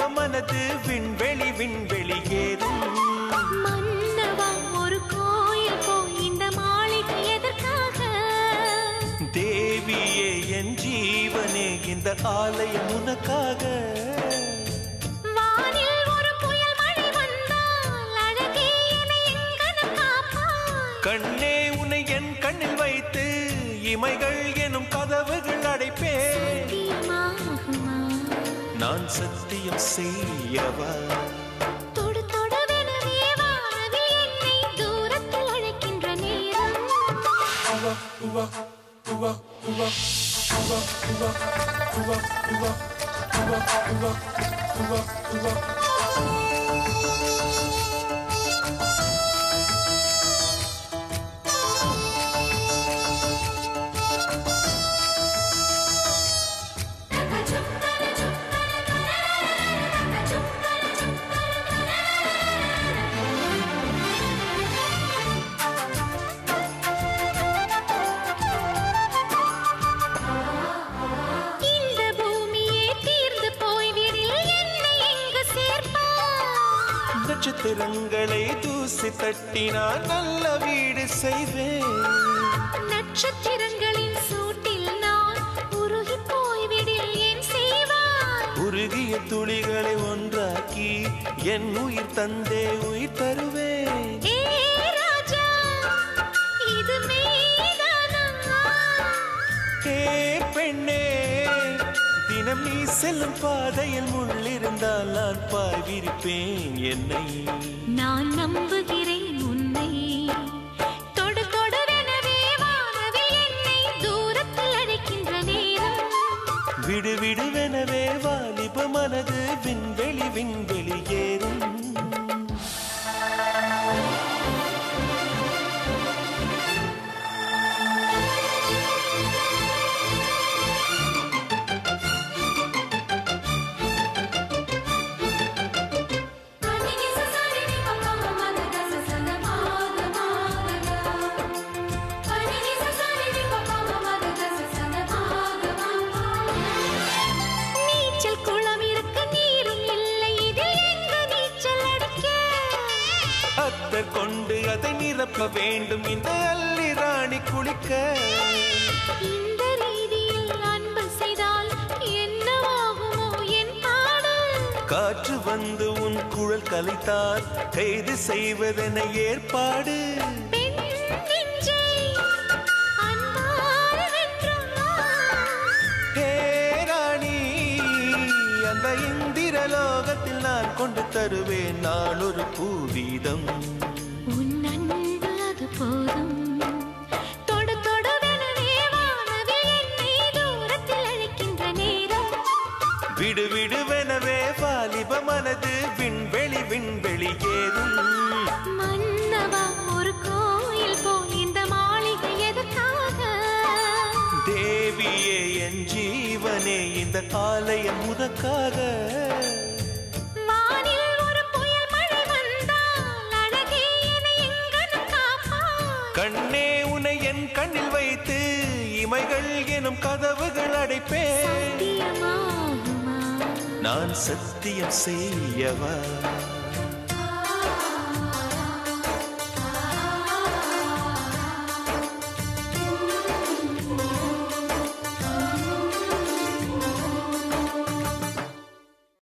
மனது விண்வெளி விண்வெளி ஏறும் மன்னவா ஒரு கோயில் போய் இந்த மாளிகை எதற்காக தேவியே என் ஜீவனே இந்த ஆலயம் உனக்காக வானில் ஒரு புயல் மழை வந்தால் அழகே என்னை எங்கனம் காப்பாய் கண்ணே உன்னை என் கண்ணில் வைத்து இமைகள் எனும் கதவுகள் அடைப்பேன் சத்தியமாகுமா நான் சத்தியம் செய்யவா தொடு தொடவெனவே வானவில் என்னை தூரத்தில் அழைக்கின்ற நேரம் இந்த பூமியே தீர்ந்து போய்விடில் என்னை எங்கு சேர்ப்பாய் நட்சத்திரங்களை தூசி தட்டினால் நல்ல வீடு செய்வேன் நட்சத்திரங்களின் சூட்டில் நான் உருகி போய்விடில் என் செய்வாய் உருகிய துளிகளை ஒன்றாக்கி என் உயிர் தந்தே உயிர் தருவேன் ஏ ராஜா இது மெய்தானா ஏ பெண்ணே தினம் நீ செல்லும் பாதையில் முள்ளிருந்தால் நான் பாய் விரிப்பேன் என்னை நான் நம்புகிறேன் உன்னை தொடு தொடவெனவே வானவில் என்னை தூரத்தில் அழைக்கின்ற நேரம் விடு விடுவெனவே வாலிப மனது விண்வெளி விண்வெளி ஏறும் நீச்சல் குளம் இருக்க நீரும் இல்லை இதில் எங்கு நீச்சல் அடிக்க அத்தர் கொண்டு அதை நிரப்ப வேண்டும் இந்த அல்லி ராணி குளிக்க இந்த ரீதியில் அன்பு செய்தால் என்னவாகுமோ என் பாடு காற்று வந்து உன் குழல் கலைத்தால் கைது செய்வதென ஏற்பாடு பெண் நெஞ்சை அன்பால் வென்றாய். ஹே ராணி அந்த இந்திரலோகத்தில் நான் கொண்டு தருவேன் நான் ஒரு பூவீதம் உன் அன்பு அது போதும் தொடு தொடவெனவே வானவில் என்னை தூரத்தில் அழைக்கின்ற நேரம் விடு விடுவெனவே வாலிப மனது விண்வெளி விண்வெளி ஏறும் மன்னவா ஒரு கோயில் போய் இந்த மாளிகை எதற்காக தேவியே என் ஜீவனே இந்த ஆலயம் உனக்காக வானில் ஒரு புயல் மழை வந்தால் அழகே என்னை எங்கனம் காப்பாய் கண்ணே உன்னை என் கண்ணில் வைத்து இமைகள் எனும் கதவுகள் அடைப்பேன் சத்தியமாகுமா நான் சத்தியம் செய்யவா